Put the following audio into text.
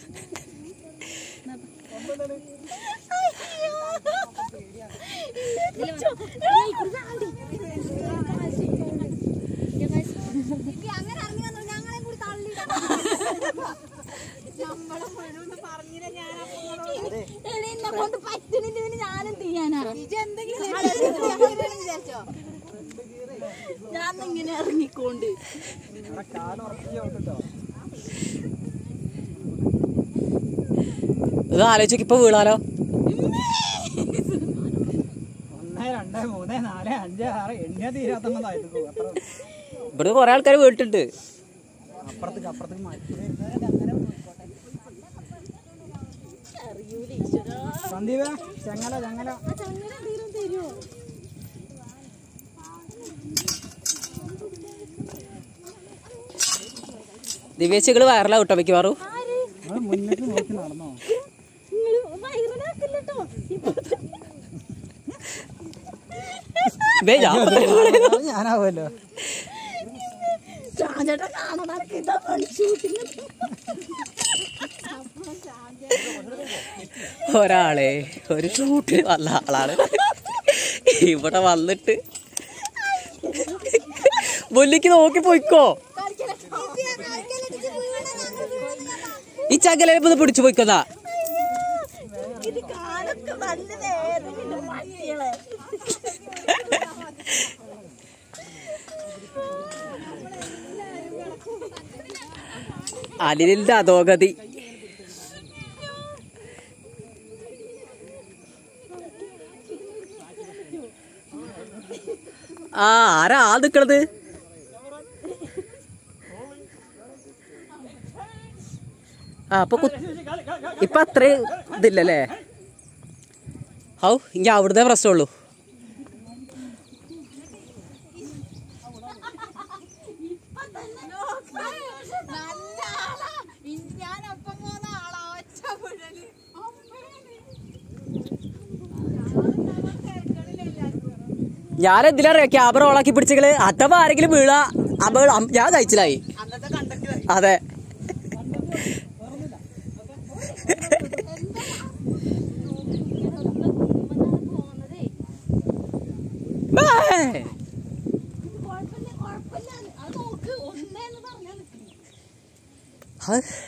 അങ്ങനെ ഇറങ്ങി വന്നു ഞങ്ങളെ കൂടി തള്ളിയിടാൻ നമ്മളെ മുഴുവൻ പറഞ്ഞില്ല ഞാൻ എന്നെ കൊണ്ട് പറ്റുന്നില്ല ഞാനും ചെയ്യാനാ വിചാരിച്ചോ ഞാൻ ഇങ്ങനെ ഇറങ്ങിക്കൊണ്ട് ഇത് ആലോചിച്ച് ഇപ്പൊ വീണാലോ ഒന്ന് രണ്ട് മൂന്ന് നാല് അഞ്ച് ആറ് എണ്ണിയ തീരാത്തതായിരുന്നു അത്ര ഇവിടെ കുറെ ആൾക്കാർ വീട്ടിട്ടുണ്ട് അപ്പുറത്തേക്ക് അപ്പുറത്തേക്ക് മാറ്റി സന്ദീപ ചെങ്ങല ചെങ്ങല ദിവ്യച്ചികള് വയറിലാവും കേട്ടോ മിക്കവാറും നമ്മൾ മുന്നിട്ട് നോക്കി നടന്നോ ദേ ഞാൻ അത് ഞാനാവുമല്ലോ ചാഞ്ചേട്ടാ കാണാൻ ഇതാ പണി ഷൂട്ടിങ് ഒരാളെ ഒരു ഷൂട്ട് വന്ന ആളാണ് ഇവിടെ വന്നിട്ട് മുല്ലിക്ക് നോക്കി പോയിക്കോ ഈ ചകലേപ്പ് പിടിച്ചു പോയിക്കോന്നാ ഇത് കാലൊക്കെ നല്ല വേദന മട്ടികളെ അലിലിന്റെ അധോഗതി ആ ആരാ ആ നിക്കണത് ആ അപ്പൊ കു- ഇപ്പൊ അത്രയും ഇതില്ലല്ലേ ഔ ഇനി അവിടുത്തെ പ്രശ്നമുള്ളൂ നല്ല ആളാ ഇൻ- ഞാനൊപ്പം പോന്ന ആളാ ഒച്ച മുഴല് ഞാൻ എന്തിനാ ക്യാമറ ഓളാക്കി പിടിച്ചങ്ങള് അഥവാ ആരെങ്കിലും വീഴ അപകടം ഞാൻ കഴിച്ചിലായി അതെ ബേ. കുഴപ്പമില്ല കുഴപ്പമില്ല അത് നോക്ക് ഒന്നേന്ന് പറഞ്ഞാൽ അത്